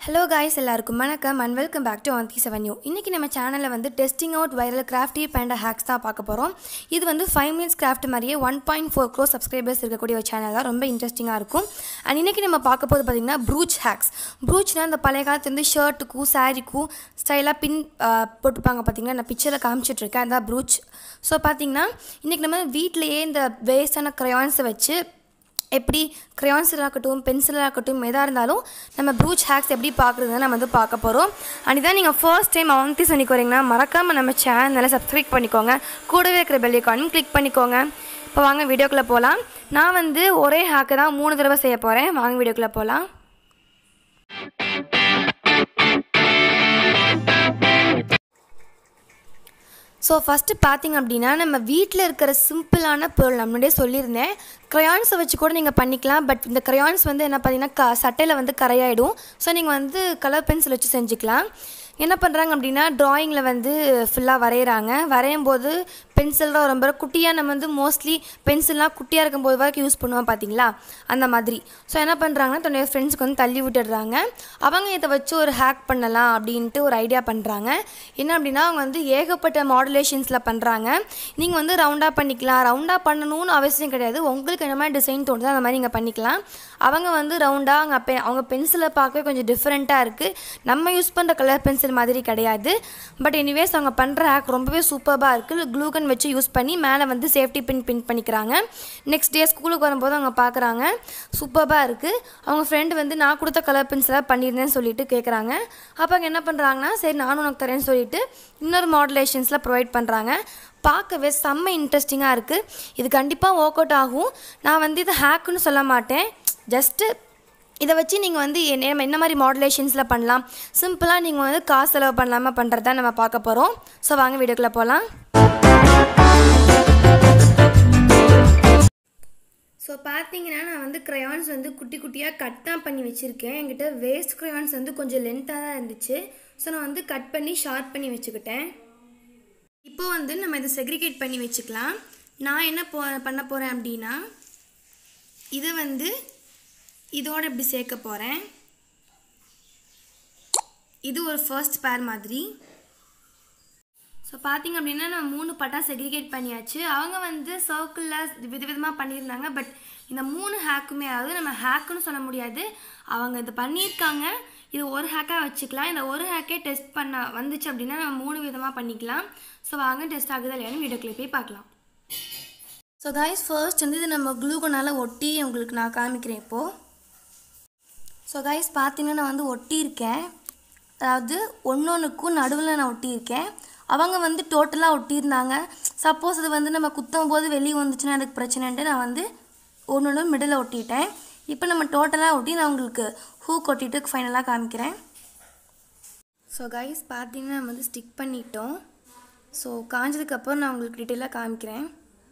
hello guys எல்லாருக்கும் வணக்கம் and welcome back to Aanthi seven U இன்றைக்கி நம்ம சேனலில் வந்து testing out viral Crafty Panda hacks தான் பார்க்க போகிறோம் இது வந்து ஃபைவ் மினிட்ஸ் கிராஃப்ட் மாதிரியே one point four crore subscribers இருக்கக்கூடிய ஒரு சேனல் தான் ரொம்ப இன்ட்ரெஸ்டிங்காக இருக்கும் அண்ட் இன்றைக்கி நம்ம பார்க்க போது பார்த்திங்கன்னா ப்ரூச் ஹேக்ஸ் ப்ரூச்னா அந்த பழைய காலத்து வந்து ஷர்ட்டுக்கும் சாரீக்கும் ஸ்டைலாக பின் ஆஹ், போட்டுப்பாங்க பார்த்தீங்கன்னா நான் பிக்சரில் காமிச்சிட்ருக்கேன் அதான் ப்ரூச் ஸோ பார்த்தீங்கன்னா இன்றைக்கி நம்ம வீட்டிலையே இந்த வேஸ்டான க்ரையான்ஸை வச்சு எப்படி க்ரையான்ஸில் இருக்கட்டும் பென்சிலாக இருக்கட்டும் எதாக இருந்தாலும் நம்ம ப்ரூச் ஹேக்ஸ் எப்படி பார்க்குறதுன்னு நம்ம வந்து பார்க்க போகிறோம் அண்ட் இதான் நீங்கள் ஃபர்ஸ்ட் டைம் அவந்தி சொன்னிக்கு வரீங்கன்னா மறக்காமல் நம்ம சேனலை சப்ஸ்கிரைப் பண்ணிக்கோங்க கூடவே இருக்கிற பெல் ஐக்கானும் கிளிக் பண்ணிக்கோங்க இப்போ வாங்க வீடியோக்குள்ளே போகலாம் நான் வந்து ஒரே ஹேக்கை தான் மூணு தடவை செய்ய போகிறேன் வாங்க வீடியோக்குள்ளே போகலாம் ஸோ ஃபஸ்ட்டு பார்த்தீங்க அப்படின்னா நம்ம வீட்டில் இருக்கிற சிம்பிளான பொருள் நான் முன்னாடியே சொல்லியிருந்தேன் க்ரையான்ஸை வச்சு கூட நீங்கள் பண்ணிக்கலாம் பட் இந்த க்ரையான்ஸ் வந்து என்ன பார்த்தீங்கன்னா க சட்டையில் வந்து கரையாயிடும் ஸோ நீங்கள் வந்து கலர் பென்சில் வச்சு செஞ்சுக்கலாம் என்ன பண்ணுறாங்க அப்படின்னா ட்ராயிங்கில் வந்து ஃபுல்லாக வரைகிறாங்க வரையும் போது பென்சில் தான் ரொம்ப குட்டியாக நம்ம வந்து மோஸ்ட்லி பென்சில்லாம் குட்டியாக இருக்கும்போது வரைக்கும் யூஸ் பண்ணுவோம் பார்த்தீங்களா அந்த மாதிரி ஸோ என்ன பண்ணுறாங்கன்னா தன்னுடைய ஃப்ரெண்ட்ஸ்க்கு வந்து தள்ளி விட்டுடுறாங்க அவங்க இதை வச்சு ஒரு ஹேக் பண்ணலாம் அப்படின்ட்டு ஒரு ஐடியா பண்ணுறாங்க என்ன அப்படின்னா அவங்க வந்து ஏகப்பட்ட மாடுலேஷன்ஸில் பண்ணுறாங்க நீங்கள் வந்து ரவுண்டாக பண்ணிக்கலாம் ரவுண்டாக பண்ணணும்னு அவசியம் கிடையாது உங்களுக்கு என்ன மாதிரி டிசைன் தோணுதோ அந்த மாதிரி நீங்கள் பண்ணிக்கலாம் அவங்க வந்து ரவுண்டாக அவங்க பெ அவங்க பென்சிலை பார்க்கவே கொஞ்சம் டிஃப்ரெண்ட்டாக இருக்குது நம்ம யூஸ் பண்ணுற கலர் பென்சில் மாதிரி கிடையாது பட் எனிவேஸ் அவங்க பண்ணுற ஹேக் ரொம்பவே சூப்பராக இருக்குது க்ளூகன் வச்சு யூஸ் பண்ணி மேலே வந்து சேஃப்டி பின் பின் பண்ணிக்கிறாங்க நெக்ஸ்ட் டே ஸ்கூலுக்கு வரும்போது அவங்க பார்க்குறாங்க சூப்பராக இருக்குது அவங்க ஃப்ரெண்டு வந்து நான் கொடுத்த கலர் பென்சிலாக பண்ணியிருந்தேன்னு சொல்லிட்டு கேட்குறாங்க அப்போ அவங்க என்ன பண்ணுறாங்கன்னா சரி நானும் உனக்கு தரேன்னு சொல்லிட்டு இன்னொரு மாடுலேஷன்ஸில் ப்ரொவைட் பண்ணுறாங்க பார்க்கவே செம்ம இன்ட்ரெஸ்டிங்காக இருக்குது இது கண்டிப்பாக ஒர்க் அவுட் ஆகும் நான் வந்து இது ஹேக்குன்னு சொல்ல மாட்டேன் ஜஸ்ட்டு இதை வச்சு நீங்கள் வந்து என்ன நம்ம என்ன மாதிரி மாடுலேஷன்ஸில் பண்ணலாம் சிம்பிளாக நீங்கள் வந்து காசு செலவு பண்ணலாமல் பண்ணுறது நம்ம பார்க்க போகிறோம் ஸோ வாங்க வீடியோக்குள்ளே போகலாம் ஸோ பார்த்தீங்கன்னா நான் வந்து க்ரையான்ஸ் வந்து குட்டி குட்டியாக கட் தான் பண்ணி வச்சுருக்கேன் என்கிட்ட வேஸ்ட் க்ரையான்ஸ் வந்து கொஞ்சம் லென்த்தாக தான் இருந்துச்சு ஸோ நான் வந்து கட் பண்ணி ஷார்ப் பண்ணி வச்சுக்கிட்டேன் இப்போ வந்து நம்ம இதை செக்ரிகேட் பண்ணி வச்சுக்கலாம் நான் என்ன போ பண்ண போகிறேன் அப்படின்னா இதை வந்து இதோட இப்படி சேர்க்க போகிறேன் இது ஒரு ஃபர்ஸ்ட் பேர் மாதிரி ஸோ பார்த்தீங்க அப்படின்னா நான் மூணு பட்டா செக்ரிகேட் பண்ணியாச்சு அவங்க வந்து சர்க்கிளில் விதவிதமாக பண்ணியிருந்தாங்க பட் இந்த மூணு ஹேக்குமே அதாவது நம்ம ஹேக்குன்னு சொல்ல முடியாது அவங்க இது பண்ணியிருக்காங்க இது ஒரு ஹேக்காக வச்சுக்கலாம் இந்த ஒரு ஹேக்கே டெஸ்ட் பண்ண வந்துச்சு அப்படின்னா நம்ம மூணு விதமாக பண்ணிக்கலாம் ஸோ வாங்க டெஸ்ட் ஆகுதா இல்லையான்னு வீடியோக்குள்ளே போய் பார்க்கலாம் ஸோ காய்ஸ் ஃபர்ஸ்ட் வந்து இது நம்ம க்ளூகனால் ஒட்டி உங்களுக்கு நான் காமிக்கிறேன் இப்போது ஸோ கைஸ் பார்த்தீங்கன்னா நான் வந்து ஒட்டியிருக்கேன் அதாவது ஒன்றொன்றுக்கும் நடுவில் நான் ஒட்டியிருக்கேன் அவங்க வந்து டோட்டலாக ஒட்டியிருந்தாங்க சப்போஸ் இது வந்து நம்ம குத்தும் போது வெளியே வந்துச்சுன்னா எனக்கு பிரச்சனைன்ட்டு நான் வந்து ஒன்று ஒன்று மிடில் ஒட்டிட்டேன் இப்போ நம்ம டோட்டலாக ஒட்டி நான் உங்களுக்கு ஹூ கொட்டிட்டு ஃபைனலாக காமிக்கிறேன் ஸோ கைஸ் பார்த்தீங்கன்னா நம்ம வந்து ஸ்டிக் பண்ணிட்டோம் ஸோ காஞ்சதுக்கப்புறம் நான் உங்களுக்கு டீட்டெயிலாக காமிக்கிறேன்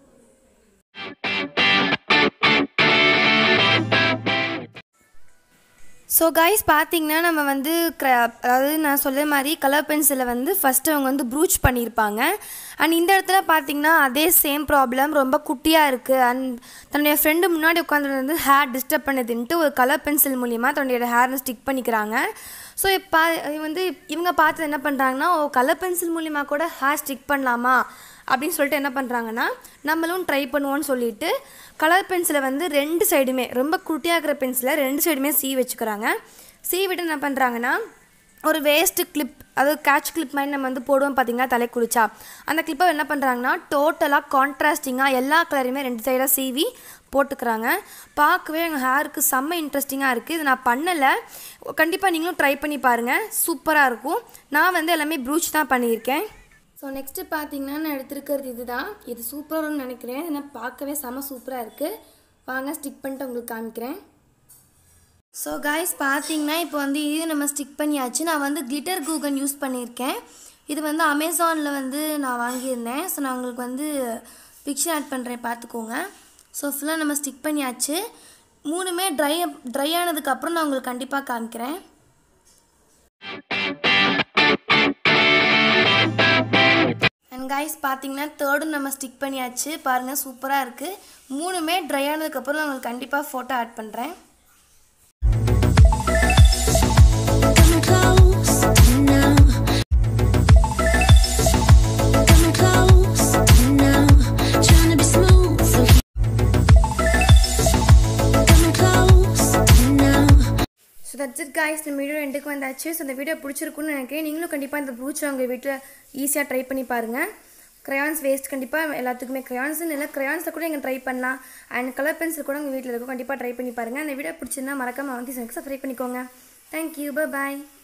ஸோ கைஸ் பார்த்தீங்கன்னா நம்ம வந்து க்ர அதாவது நான் சொல்ல மாதிரி கலர் பென்சிலை வந்து ஃபஸ்ட்டு அவங்க வந்து ப்ரூச் பண்ணியிருப்பாங்க அண்ட் இந்த இடத்துல பார்த்தீங்கன்னா அதே சேம் ப்ராப்ளம் ரொம்ப குட்டியாக இருக்குது அண்ட் தன்னுடைய ஃப்ரெண்டு முன்னாடி உட்காந்துருந்து வந்து ஹேர் டிஸ்டர்ப் பண்ணுதுன்ட்டு ஒரு கலர் பென்சில் மூலிமா தன்னுடைய ஹேரை ஸ்டிக் பண்ணிக்கிறாங்க ஸோ இப்போ வந்து இவங்க பார்த்து என்ன பண்ணுறாங்கன்னா ஓ கலர் பென்சில் மூலிமா கூட ஹேர் ஸ்டிக் பண்ணலாமா அப்படின்னு சொல்லிட்டு என்ன பண்ணுறாங்கன்னா நம்மளும் ட்ரை பண்ணுவோன்னு சொல்லிட்டு கலர் பென்சிலை வந்து ரெண்டு சைடுமே ரொம்ப குட்டியாக இருக்கிற பென்சிலை ரெண்டு சைடுமே சீ வச்சுக்கிறாங்க சீ விட்டு என்ன பண்ணுறாங்கன்னா ஒரு வேஸ்ட்டு கிளிப் அதாவது கேட்ச் கிளிப் மாதிரி நம்ம வந்து போடுவோம் பார்த்தீங்கன்னா தலை குளிச்சா அந்த கிளிப்பை என்ன பண்ணுறாங்கன்னா டோட்டலாக கான்ட்ராஸ்டிங்காக எல்லா கலரையுமே ரெண்டு சைடாக சீவி போட்டுக்கிறாங்க பார்க்கவே எங்கள் ஹேருக்கு செம்ம இன்ட்ரெஸ்டிங்காக இருக்குது இது நான் பண்ணலை கண்டிப்பாக நீங்களும் ட்ரை பண்ணி பாருங்கள் சூப்பராக இருக்கும் நான் வந்து எல்லாமே ப்ரூச் தான் பண்ணியிருக்கேன் ஸோ நெக்ஸ்ட்டு பார்த்தீங்கன்னா நான் எடுத்திருக்கிறது இதுதான் இது சூப்பராக நினைக்கிறேன் ஏன்னா பார்க்கவே செம சூப்பராக இருக்குது வாங்க ஸ்டிக் பண்ணிட்டு உங்களுக்கு காமிக்கிறேன் ஸோ காய்ஸ் பார்த்தீங்கன்னா இப்போ வந்து இது நம்ம ஸ்டிக் பண்ணியாச்சு நான் வந்து கிளிட்டர் கூகன் யூஸ் பண்ணியிருக்கேன் இது வந்து அமேசானில் வந்து நான் வாங்கியிருந்தேன் ஸோ நான் உங்களுக்கு வந்து பிக்சர் ஆட் பண்ணுறேன் பார்த்துக்கோங்க ஸோ ஃபுல்லாக நம்ம ஸ்டிக் பண்ணியாச்சு மூணுமே ட்ரை ட்ரை ஆனதுக்கப்புறம் நான் உங்களுக்கு கண்டிப்பாக காமிக்கிறேன் அண்ட் கைஸ் பார்த்தீங்கன்னா தேர்டும் நம்ம ஸ்டிக் பண்ணியாச்சு பாருங்கள் சூப்பராக இருக்குது மூணுமே ட்ரை ஆனதுக்கப்புறம் நான் உங்களுக்கு கண்டிப்பாக ஃபோட்டோ ஆட் பண்ணுறேன் தட்ஸ் இட் காய்ஸ் இந்த வீடியோ ரெண்டுக்கு வந்தாச்சு ஸோ இந்த வீடியோ பிடிச்சிருக்குன்னு நினைக்கிறேன் நீங்களும் கண்டிப்பாக இந்த ப்ரூச்சை உங்கள் வீட்டில் ஈஸியாக ட்ரை பண்ணி பாருங்கள் க்ரையான்ஸ் வேஸ்ட் கண்டிப்பாக எல்லாத்துக்குமே க்ரையான்ஸ்னு இல்லை க்ரையான்ஸில் கூட நீங்கள் ட்ரை பண்ணலாம் அண்ட் கலர் பென்சில் கூட உங்கள் வீட்டில் இருக்கும் கண்டிப்பாக ட்ரை பண்ணி பாருங்கள் அந்த வீடியோ பிடிச்சிருந்தா மறக்காம வந்து எனக்கு சப்ஸ்கிரைப் பண்ணிக்கோங்க தேங்க்யூ பாய்